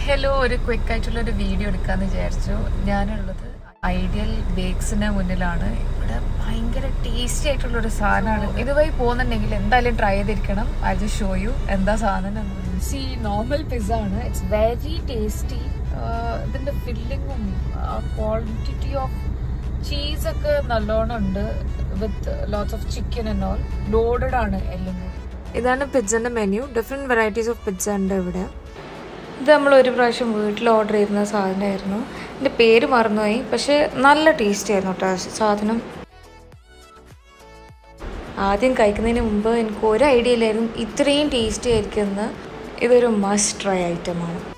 hello ഒരു quick ആയിട്ടുള്ള ഒരു വീഡിയോ എടുക്കാന്ന് വിചാരിച്ചു ഞാനുള്ളത് ഐഡിയൽ ബേക്സിന് മുന്നിലാണ് ഇവിടെ ഭയങ്കര ടേസ്റ്റി ആയിട്ടുള്ള ഒരു സാധനമാണ് ഇതുവഴി പോകുന്നുണ്ടെങ്കിൽ എന്തായാലും ട്രൈ ചെയ്തിരിക്കണം ഐ ജി ഷോ യു എന്താ സാധനം സി നോർമൽ പിസ്സ ആണ് ഇറ്റ്സ് വെരി ടേസ്റ്റി ഇതിന്റെ ഫില്ലിങ്ങും ക്വാളിറ്റി ഓഫ് ചീസൊക്കെ നല്ലോണം ഉണ്ട് with lots of chicken and all loaded ആണ് എല്ലാം കൂടി ഇതാണ് പിസ്സന്റെ menu different varieties of pizza ഉണ്ട് ഇവിടെ ഇത് നമ്മൾ ഒരു പ്രാവശ്യം വീട്ടിൽ ഓർഡർ ചെയ്യുന്ന സാധനമായിരുന്നു എൻ്റെ പേര് മറന്നുപോയി പക്ഷെ നല്ല ടേസ്റ്റി ആയിരുന്നു കേട്ടോ സാധനം ആദ്യം കഴിക്കുന്നതിന് മുമ്പ് എനിക്ക് ഒരു ഐഡിയ ഇല്ലായിരുന്നു ഇത്രയും ടേസ്റ്റി ആയിരിക്കുമെന്ന് ഇതൊരു മസ്റ്റ് ട്രൈ ഐറ്റമാണ്